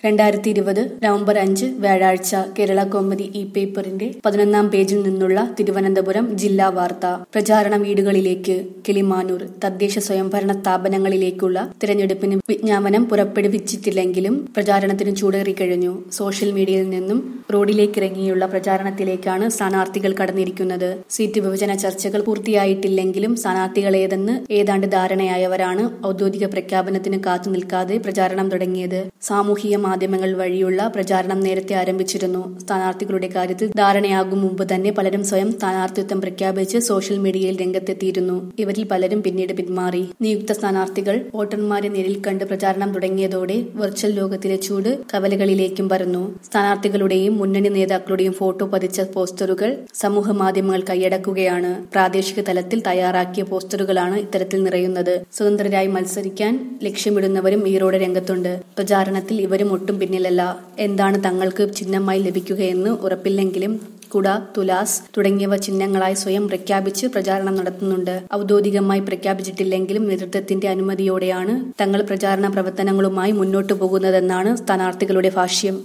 രണ്ടായിരത്തി ഇരുപത് നവംബർ അഞ്ച് വ്യാഴാഴ്ച കേരള കോമതി ഇ പേപ്പറിന്റെ പതിനൊന്നാം പേജിൽ നിന്നുള്ള തിരുവനന്തപുരം ജില്ലാ വാർത്ത പ്രചാരണ വീടുകളിലേക്ക് കിളിമാനൂർ തദ്ദേശ സ്വയംഭരണ സ്ഥാപനങ്ങളിലേക്കുള്ള തിരഞ്ഞെടുപ്പിന് വിജ്ഞാപനം പുറപ്പെടുവിച്ചിട്ടില്ലെങ്കിലും പ്രചാരണത്തിന് ചൂടേറിക്കഴിഞ്ഞു സോഷ്യൽ മീഡിയയിൽ നിന്നും റോഡിലേക്കിറങ്ങിയുള്ള പ്രചാരണത്തിലേക്കാണ് സ്ഥാനാർത്ഥികൾ കടന്നിരിക്കുന്നത് സീറ്റ് വിഭജന ചർച്ചകൾ പൂർത്തിയായിട്ടില്ലെങ്കിലും സ്ഥാനാർത്ഥികൾ ഏതെന്ന് ഏതാണ്ട് ധാരണയായവരാണ് ഔദ്യോഗിക പ്രഖ്യാപനത്തിന് കാത്തു നിൽക്കാതെ പ്രചാരണം തുടങ്ങിയത് സാമൂഹിക മാധ്യമങ്ങൾ വഴിയുള്ള പ്രചാരണം നേരത്തെ ആരംഭിച്ചിരുന്നു സ്ഥാനാർത്ഥികളുടെ കാര്യത്തിൽ ധാരണയാകും മുമ്പ് തന്നെ പലരും സ്വയം സ്ഥാനാർത്ഥിത്വം പ്രഖ്യാപിച്ച് സോഷ്യൽ മീഡിയയിൽ രംഗത്തെത്തിയിരുന്നു ഇവരിൽ പലരും പിന്നീട് പിന്മാറി നിയുക്ത സ്ഥാനാർത്ഥികൾ വോട്ടർമാരെ നേരിൽ കണ്ട് പ്രചാരണം തുടങ്ങിയതോടെ വെർച്വൽ ലോകത്തിലെ ചൂട് കവലകളിലേക്കും പരന്നു സ്ഥാനാർത്ഥികളുടെയും മുന്നണി നേതാക്കളുടെയും ഫോട്ടോ പതിച്ച പോസ്റ്ററുകൾ സമൂഹ മാധ്യമങ്ങൾ കൈയടക്കുകയാണ് പ്രാദേശിക തലത്തിൽ തയ്യാറാക്കിയ പോസ്റ്ററുകളാണ് ഇത്തരത്തിൽ നിറയുന്നത് സ്വതന്ത്രരായി മത്സരിക്കാൻ ലക്ഷ്യമിടുന്നവരും ഈറോടെ രംഗത്തുണ്ട് പ്രചാരണത്തിൽ ഇവരും ഒട്ടും പിന്നിലല്ല എന്താണ് തങ്ങൾക്ക് ചിഹ്നമായി ലഭിക്കുകയെന്ന് ഉറപ്പില്ലെങ്കിലും കുട തുലാസ് തുടങ്ങിയവ ചിഹ്നങ്ങളായി സ്വയം പ്രഖ്യാപിച്ച് പ്രചാരണം നടത്തുന്നുണ്ട് ഔദ്യോഗികമായി പ്രഖ്യാപിച്ചിട്ടില്ലെങ്കിലും നേതൃത്വത്തിന്റെ അനുമതിയോടെയാണ് തങ്ങൾ പ്രചാരണ പ്രവർത്തനങ്ങളുമായി മുന്നോട്ടു പോകുന്നതെന്നാണ് സ്ഥാനാർത്ഥികളുടെ ഭാഷ്യം